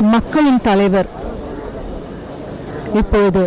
மக்களின் தலைவர் இப்பொழுது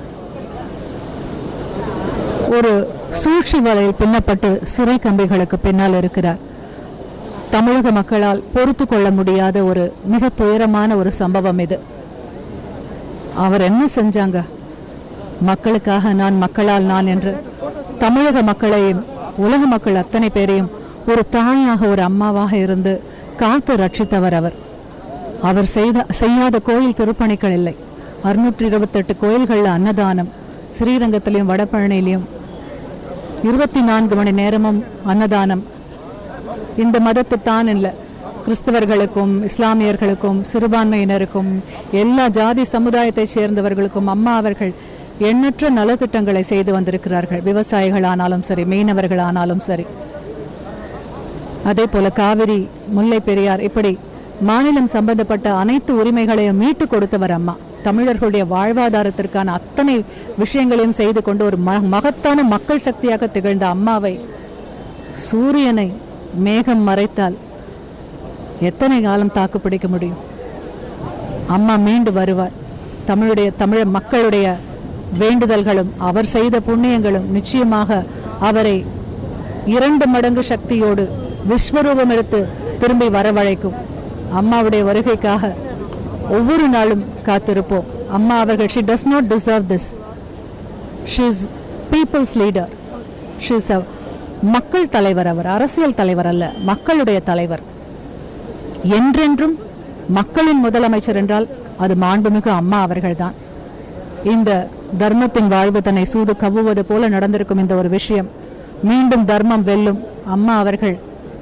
ஒரு சூழ்ச்சி வலையில் பின்னப்பட்டு சிறை கம்பிகளுக்கு பின்னால் இருக்கிறார் தமிழக மக்களால் பொறுத்து கொள்ள முடியாத ஒரு மிக துயரமான ஒரு சம்பவம் இது அவர் என்ன செஞ்சாங்க மக்களுக்காக நான் மக்களால் நான் என்று தமிழக மக்களையும் உலக மக்கள் அத்தனை பேரையும் ஒரு தாயாக ஒரு அம்மாவாக இருந்து காத்து ரட்சித்தவர் அவர் அவர் செய்த செய்யாத கோயில் திருப்பணிகள் இல்லை அறுநூற்றி இருபத்தெட்டு கோயில்களில் அன்னதானம் ஸ்ரீரங்கத்திலையும் வடபழனிலையும் இருபத்தி நான்கு மணி நேரமும் அன்னதானம் இந்த மதத்து தான் இல்லை கிறிஸ்தவர்களுக்கும் இஸ்லாமியர்களுக்கும் சிறுபான்மையினருக்கும் எல்லா ஜாதி சமுதாயத்தை சேர்ந்தவர்களுக்கும் அம்மா அவர்கள் எண்ணற்ற நலத்திட்டங்களை செய்து வந்திருக்கிறார்கள் விவசாயிகளானாலும் சரி மீனவர்களானாலும் சரி அதே போல காவிரி முல்லை பெரியார் இப்படி மாநிலம் சம்பந்தப்பட்ட அனைத்து உரிமைகளையும் மீட்டு கொடுத்தவர் அம்மா தமிழர்களுடைய வாழ்வாதாரத்திற்கான அத்தனை விஷயங்களையும் செய்து கொண்டு ஒரு ம மகத்தான மக்கள் சக்தியாக திகழ்ந்த அம்மாவை சூரியனை மேகம் மறைத்தால் எத்தனை காலம் தாக்கு பிடிக்க முடியும் அம்மா மீண்டு வருவார் தமிழுடைய தமிழ் மக்களுடைய வேண்டுதல்களும் அவர் செய்த புண்ணியங்களும் நிச்சயமாக அவரை இரண்டு மடங்கு சக்தியோடு விஸ்வரூபம் எடுத்து திரும்பி வரவழைக்கும் அம்மாவுடைய வருகைக்காக ஒவ்வொரு நாளும் காத்திருப்போம் அம்மா அவர்கள் she does not deserve this she is people's leader she is a மக்கள் தலைவர் அவர் அரசியல் தலைவர் அல்ல மக்களுடைய தலைவர் என்றென்றும் மக்களின் முதலமைச்சர் என்றால் அது மாண்புமிகு அம்மா அவர்கள்தான் இந்த தர்மத்தின் வாழ்வு தன்னை சூது கவ்வுவது போல நடந்திருக்கும் இந்த ஒரு விஷயம் மீண்டும் தர்மம் வெல்லும் அம்மா அவர்கள்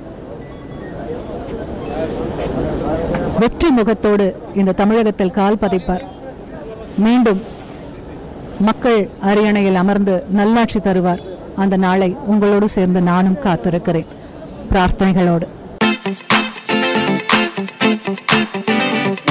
வெற்றி முகத்தோடு இந்த தமிழகத்தில் கால் பதிப்பார் மீண்டும் மக்கள் அரியணையில் அமர்ந்து நல்லாட்சி தருவார் அந்த நாளை உங்களோடு சேர்ந்து நானும் காத்திருக்கிறேன் பிரார்த்தனைகளோடு